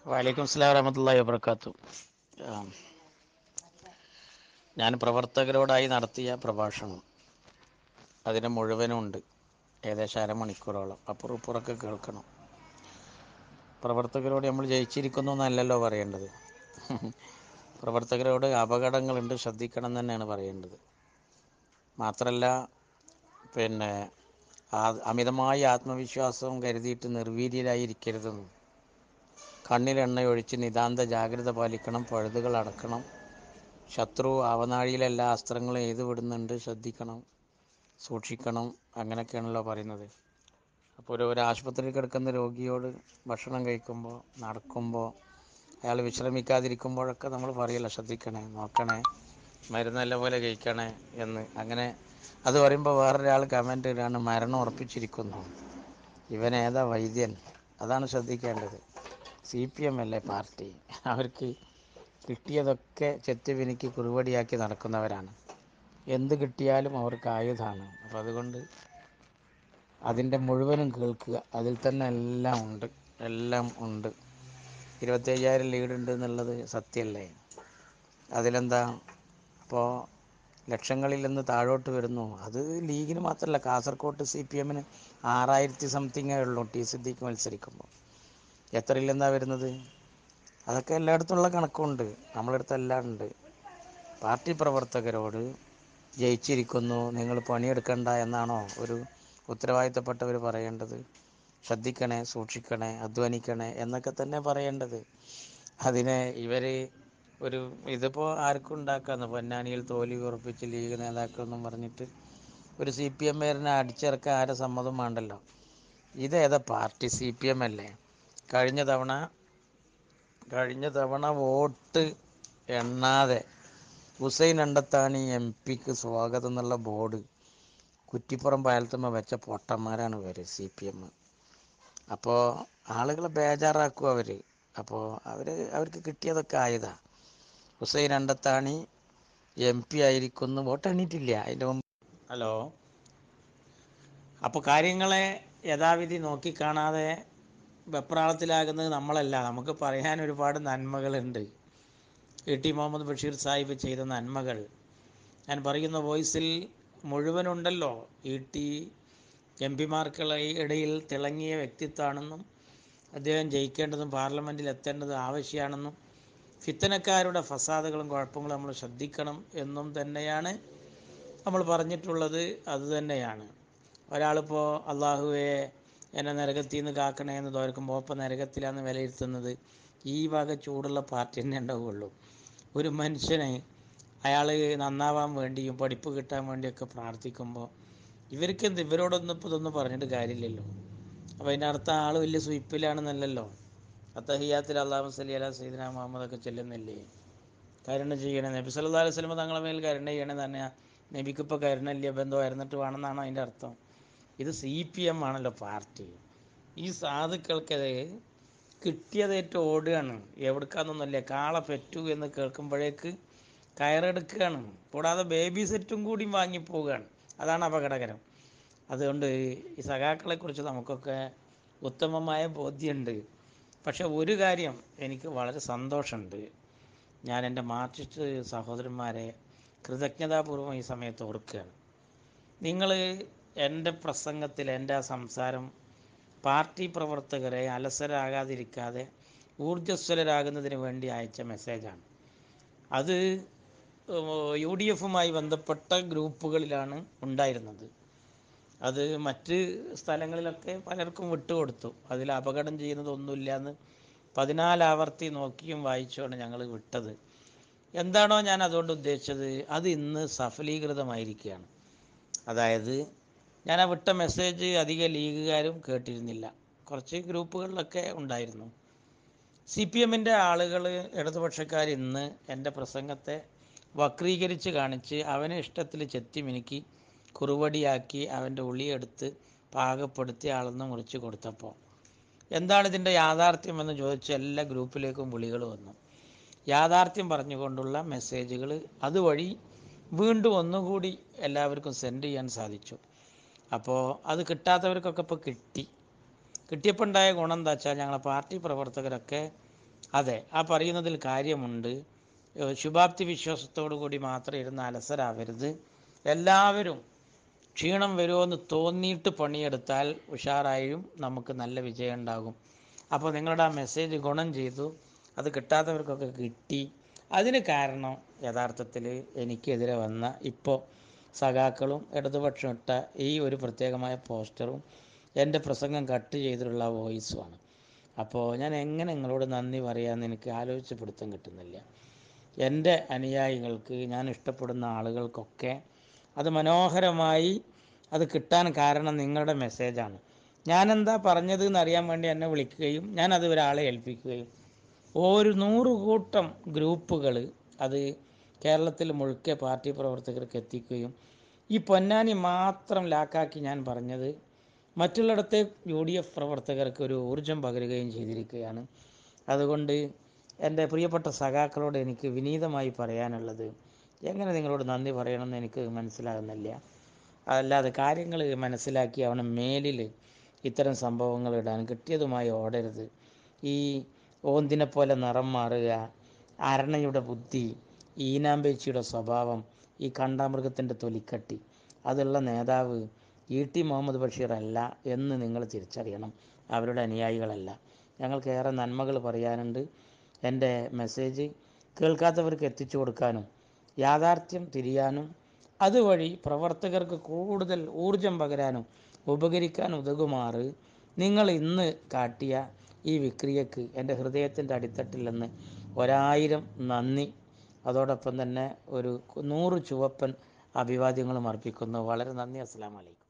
വലൈക്കും സ്ലാം വറഹമത്തല്ലാ വബർക്കാത്തു ഞാൻ പ്രവർത്തകരോടായി നടത്തിയ പ്രഭാഷണം അതിന് മുഴുവനും ഉണ്ട് ഏകദേശം അരമണിക്കൂറോളം അപ്പുറപ്പുറമൊക്കെ കേൾക്കണം പ്രവർത്തകരോട് നമ്മൾ ജയിച്ചിരിക്കുന്നു എന്നല്ലല്ലോ പറയേണ്ടത് പ്രവർത്തകരോട് അപകടങ്ങളുണ്ട് ശ്രദ്ധിക്കണം എന്ന് തന്നെയാണ് പറയേണ്ടത് മാത്രമല്ല പിന്നെ ആ- അമിതമായ ആത്മവിശ്വാസവും കരുതിയിട്ട് നിർവീര്യരായിരിക്കരുതെന്നും കണ്ണിൽ എണ്ണയൊഴിച്ച് നിതാന്ത ജാഗ്രത പാലിക്കണം പഴുതുകൾ അടക്കണം ശത്രു ആവനാഴിയിലെ എല്ലാ അസ്ത്രങ്ങളും എഴുതി വിടുന്നുണ്ട് ശ്രദ്ധിക്കണം സൂക്ഷിക്കണം അങ്ങനെയൊക്കെയാണല്ലോ പറയുന്നത് അപ്പോൾ ഒരു ഒരു ആശുപത്രിയിൽ കിടക്കുന്ന രോഗിയോട് ഭക്ഷണം കഴിക്കുമ്പോൾ നടക്കുമ്പോൾ അയാൾ വിശ്രമിക്കാതിരിക്കുമ്പോഴൊക്കെ നമ്മൾ പറയല്ലോ ശ്രദ്ധിക്കണേ നോക്കണേ മരുന്ന് നല്ല പോലെ കഴിക്കണേ എന്ന് അങ്ങനെ അത് പറയുമ്പോൾ വേറൊരാൾ കമൻ്റ് ഇടാണ് മരണം ഉറപ്പിച്ചിരിക്കുന്നു ഇവൻ ഏതാ വൈദ്യൻ അതാണ് ശ്രദ്ധിക്കേണ്ടത് സി പി എം അല്ലേ പാർട്ടി അവർക്ക് കിട്ടിയതൊക്കെ ചെത്തുവിനിക്ക് കുറുവടിയാക്കി നടക്കുന്നവരാണ് എന്ത് കിട്ടിയാലും അവർക്ക് ആയുധമാണ് അപ്പോൾ അതുകൊണ്ട് അതിൻ്റെ മുഴുവനും കേൾക്കുക അതിൽ തന്നെ എല്ലാം ഉണ്ട് എല്ലാം ഉണ്ട് ഇരുപത്തയ്യായിരം ലീഡ് ഉണ്ട് എന്നുള്ളത് സത്യമല്ലേ അതിലെന്താ അപ്പോൾ ലക്ഷങ്ങളിൽ നിന്ന് താഴോട്ട് വരുന്നു അത് ലീഗിന് മാത്രമല്ല കാസർകോട്ട് സി പി എമ്മിന് ആറായിരത്തി സംതിങ്ങേ ഉള്ളൂ ടി സിദ്ദിഖ് മത്സരിക്കുമ്പോൾ എത്രയിൽ എന്താ വരുന്നത് അതൊക്കെ എല്ലായിടത്തുള്ള കണക്കുണ്ട് നമ്മളടുത്ത് എല്ലാം ഉണ്ട് പാർട്ടി പ്രവർത്തകരോട് ജയിച്ചിരിക്കുന്നു നിങ്ങൾ പണിയെടുക്കണ്ട എന്നാണോ ഒരു ഉത്തരവാദിത്തപ്പെട്ടവർ പറയേണ്ടത് ശ്രദ്ധിക്കണേ സൂക്ഷിക്കണേ അധ്വാനിക്കണേ എന്നൊക്കെ തന്നെ പറയേണ്ടത് അതിനെ ഇവർ ഒരു ഇതിപ്പോൾ ആർക്കും ഉണ്ടാക്കാന്ന് പൊന്നാനിയിൽ തോൽവി ഉറപ്പിച്ച് ലീഗ് നേതാക്കളെന്നും പറഞ്ഞിട്ട് ഒരു സി പി എം പേരിനെ അടിച്ചിറക്കാൻ ആരെ സമ്മതം വേണ്ടല്ലോ ഇതേതാ പാർട്ടി സി പി എം അല്ലേ കഴിഞ്ഞ തവണ കഴിഞ്ഞ തവണ വോട്ട് എണ്ണാതെ ഹുസൈൻ അണ്ടത്താണി എം പിക്ക് സ്വാഗതം എന്നുള്ള ബോർഡ് കുറ്റിപ്പുറം പാലത്തുമ്മ വെച്ച പൊട്ടന്മാരാണ് ഇവർ സി പി എം അപ്പോൾ ആളുകളെ ബേജാറാക്കും അവർ അപ്പോൾ അവർ അവർക്ക് കിട്ടിയതൊക്കെ ആയതാ ഹുസൈൻ അണ്ടത്താണി എം പി ആയിരിക്കുന്നു വോട്ട് എണ്ണീറ്റില്ല അതിൻ്റെ മുമ്പ് ഹലോ അപ്പോൾ കാര്യങ്ങളെ യഥാവിധി നോക്കിക്കാണാതെ വെപ്രാളത്തിലാകുന്നത് നമ്മളല്ല നമുക്ക് പറയാൻ ഒരുപാട് നന്മകളുണ്ട് എ ടി മുഹമ്മദ് ബഷീർ സാഹിബ് ചെയ്ത നന്മകൾ ഞാൻ പറയുന്ന വോയിസിൽ മുഴുവനുണ്ടല്ലോ ഇ ടി എം പിമാർക്കുള്ള ഇടയിൽ തിളങ്ങിയ വ്യക്തിത്വമാണെന്നും അദ്ദേഹം ജയിക്കേണ്ടതും പാർലമെൻറ്റിൽ എത്തേണ്ടത് ആവശ്യമാണെന്നും ഫിത്തനക്കാരുടെ ഫസാദുകളും കുഴപ്പങ്ങളും നമ്മൾ ശ്രദ്ധിക്കണം എന്നും തന്നെയാണ് നമ്മൾ പറഞ്ഞിട്ടുള്ളത് അതുതന്നെയാണ് ഒരാളിപ്പോൾ അള്ളാഹുവെ എന്നെ നരകത്തിൽ നിന്ന് കാക്കണേ എന്ന് തോർക്കുമ്പോൾ ഒപ്പം നരകത്തിലാന്ന് വിലയിരുത്തുന്നത് ഈ വക ചൂടുള്ള പാർട്ടി തന്നെ ഉണ്ടാവുകയുള്ളൂ ഒരു മനുഷ്യനെ അയാൾ നന്നാവാൻ വേണ്ടിയും പഠിപ്പ് കിട്ടാൻ വേണ്ടിയൊക്കെ പ്രാർത്ഥിക്കുമ്പോൾ ഇവർക്ക് എന്ത് ഇവരോടൊന്നും ഇപ്പോൾ ഇതൊന്നും പറഞ്ഞിട്ട് കാര്യമില്ലല്ലോ അപ്പോൾ അതിൻ്റെ അർത്ഥം ആൾ വലിയ സുയിപ്പിലാണെന്നല്ലല്ലോ അത്തഹിയാത്തിൽ അള്ളാഹു സല്ലി അല സീദന മുഹമ്മദൊക്കെ ചെല്ലുന്നില്ലേ കരുണ ചെയ്യണേ നബി സല്ലല്ലാഹു അലൈഹി വസല്ലം തങ്ങളെ മേൽ കരുണ ചെയ്യണേ തന്നെ നബിക്കിപ്പോൾ കരുണയില്ല ബന്ധം ആയിരുന്നിട്ട് വേണമെന്നാണ് അതിൻ്റെ അർത്ഥം ഇത് സി പി എം ആണല്ലോ പാർട്ടി ഈ സാധുക്കൾക്കത് കിട്ടിയതേറ്റ് ഓടുകയാണ് എവിടുക്കാന്നൊന്നുമില്ല കാള പെറ്റു എന്ന് കേൾക്കുമ്പോഴേക്ക് കയറെടുക്കുകയാണ് കൂടാതെ ബേബി സെറ്റും കൂടി വാങ്ങിപ്പോവുകയാണ് അതാണ് അപകടകരം അതുകൊണ്ട് ഈ സഖാക്കളെക്കുറിച്ച് നമുക്കൊക്കെ ഉത്തമമായ ബോധ്യമുണ്ട് പക്ഷെ ഒരു കാര്യം എനിക്ക് വളരെ സന്തോഷമുണ്ട് ഞാൻ എൻ്റെ മാർക്സിസ്റ്റ് സഹോദരന്മാരെ കൃതജ്ഞതാപൂർവ്വം ഈ സമയത്ത് ഓർക്കുകയാണ് നിങ്ങൾ എൻ്റെ പ്രസംഗത്തിൽ എൻ്റെ ആ സംസാരം പാർട്ടി പ്രവർത്തകരെ അലസരാകാതിരിക്കാതെ ഊർജ്ജസ്വലരാകുന്നതിന് വേണ്ടി അയച്ച മെസ്സേജാണ് അത് യു ഡി എഫുമായി ബന്ധപ്പെട്ട ഗ്രൂപ്പുകളിലാണ് ഉണ്ടായിരുന്നത് അത് മറ്റ് സ്ഥലങ്ങളിലൊക്കെ പലർക്കും വിട്ടുകൊടുത്തു അതിൽ അപകടം ചെയ്യുന്നതൊന്നുമില്ല എന്ന് പതിനാലാവർത്തി നോക്കിയും വായിച്ചുമാണ് ഞങ്ങൾ വിട്ടത് എന്താണോ ഞാൻ അതുകൊണ്ട് ഉദ്ദേശിച്ചത് അത് ഇന്ന് സഫലീകൃതമായിരിക്കുകയാണ് അതായത് ഞാൻ ആ വിട്ട മെസ്സേജ് അധിക ലീഗുകാരും കേട്ടിരുന്നില്ല കുറച്ച് ഗ്രൂപ്പുകളിലൊക്കെ ഉണ്ടായിരുന്നു സി പി എമ്മിൻ്റെ ആളുകൾ ഇടതുപക്ഷക്കാർ ഇന്ന് എൻ്റെ പ്രസംഗത്തെ വക്രീകരിച്ച് കാണിച്ച് അവനെ ഇഷ്ടത്തിൽ ചെത്തി മിനുക്കി കുറുവടിയാക്കി അവൻ്റെ ഉള്ളിയെടുത്ത് പാകപ്പെടുത്തി അളന്ന് മുറിച്ച് കൊടുത്തപ്പോൾ എന്താണ് ഇതിൻ്റെ യാഥാർത്ഥ്യം എന്ന് ചോദിച്ച് എല്ലാ ഗ്രൂപ്പിലേക്കും വിളികൾ വന്നു യാഥാർത്ഥ്യം പറഞ്ഞുകൊണ്ടുള്ള മെസ്സേജുകൾ അതുവഴി വീണ്ടും ഒന്നുകൂടി എല്ലാവർക്കും സെൻഡ് ചെയ്യാൻ സാധിച്ചു അപ്പോൾ അത് കിട്ടാത്തവർക്കൊക്കെ ഇപ്പോൾ കിട്ടി കിട്ടിയപ്പോൾ ഉണ്ടായ ഗുണം എന്താ വെച്ചാൽ ഞങ്ങളെ പാർട്ടി പ്രവർത്തകരൊക്കെ അതെ ആ പറയുന്നതിൽ കാര്യമുണ്ട് ഏഹ് ശുഭാപ്തി വിശ്വാസത്തോടു കൂടി മാത്രം ഇരുന്ന് അലസരാവരുത് എല്ലാവരും ക്ഷീണം വരുമോയെന്ന് തോന്നിയിട്ട് പണിയെടുത്താൽ ഉഷാറായും നമുക്ക് നല്ല വിജയം ഉണ്ടാകും അപ്പോൾ നിങ്ങളുടെ ആ മെസ്സേജ് ഗുണം ചെയ്തു അത് കിട്ടാത്തവർക്കൊക്കെ കിട്ടി അതിന് കാരണം യഥാർത്ഥത്തിൽ എനിക്കെതിരെ വന്ന ഇപ്പോൾ സഖാക്കളും ഇടതുപക്ഷം ഇട്ട ഈ ഒരു പ്രത്യേകമായ പോസ്റ്ററും എൻ്റെ പ്രസംഗം കട്ട് ചെയ്തിട്ടുള്ള വോയിസുമാണ് അപ്പോൾ ഞാൻ എങ്ങനെ നിങ്ങളോട് നന്ദി പറയാമെന്ന് എനിക്ക് ആലോചിച്ച് പിടുത്തം കിട്ടുന്നില്ല എൻ്റെ അനുയായികൾക്ക് ഞാൻ ഇഷ്ടപ്പെടുന്ന ആളുകൾക്കൊക്കെ അത് മനോഹരമായി അത് കിട്ടാൻ കാരണം നിങ്ങളുടെ മെസ്സേജാണ് ഞാനെന്താ പറഞ്ഞത് എന്നറിയാൻ വേണ്ടി എന്നെ വിളിക്കുകയും ഞാൻ അത് ഒരാളെ ഏൽപ്പിക്കുകയും ഒരു നൂറ് കൂട്ടം ഗ്രൂപ്പുകൾ അത് കേരളത്തിൽ മുഴുക്കെ പാർട്ടി പ്രവർത്തകർക്ക് എത്തിക്കുകയും ഈ പൊന്നാനി മാത്രം ലാക്കാക്കി ഞാൻ പറഞ്ഞത് മറ്റുള്ളിടത്തെ യു ഡി എഫ് പ്രവർത്തകർക്ക് ഒരു ഊർജം പകരുകയും ചെയ്തിരിക്കുകയാണ് അതുകൊണ്ട് എൻ്റെ പ്രിയപ്പെട്ട സഖാക്കളോട് എനിക്ക് വിനീതമായി പറയാനുള്ളത് എങ്ങനെ നിങ്ങളോട് നന്ദി പറയണമെന്ന് എനിക്ക് മനസ്സിലാകുന്നില്ല അല്ലാതെ കാര്യങ്ങൾ മനസ്സിലാക്കി അവനെ മേലിൽ ഇത്തരം സംഭവങ്ങൾ ഇടാൻ കിട്ടിയതുമായി ഓടരുത് ഈ ഓന്തിനെ പോലെ നിറം മാറുക അരണയുടെ ബുദ്ധി ഈനാമ്പേച്ചിയുടെ സ്വഭാവം ഈ കണ്ടാമൃഗത്തിൻ്റെ തൊലിക്കട്ടി അതുള്ള നേതാവ് ഇ ടി മുഹമ്മദ് ബഷീർ അല്ല എന്ന് നിങ്ങൾ തിരിച്ചറിയണം അവരുടെ അനുയായികളല്ല ഞങ്ങൾക്ക് ഏറെ നന്മകൾ പറയാനുണ്ട് എൻ്റെ മെസ്സേജ് കേൾക്കാത്തവർക്ക് എത്തിച്ചു കൊടുക്കാനും യാഥാർത്ഥ്യം തിരിയാനും അതുവഴി പ്രവർത്തകർക്ക് കൂടുതൽ ഊർജം പകരാനും ഉപകരിക്കാൻ ഉതകുമാറ് നിങ്ങൾ ഇന്ന് കാട്ടിയ ഈ വിക്രിയക്ക് എൻ്റെ ഹൃദയത്തിൻ്റെ അടിത്തട്ടിൽ നിന്ന് ഒരായിരം നന്ദി അതോടൊപ്പം തന്നെ ഒരു നൂറ് ചുവപ്പൻ അഭിവാദ്യങ്ങളും അർപ്പിക്കുന്നു വളരെ നന്ദി അസ്സാം വലൈക്കും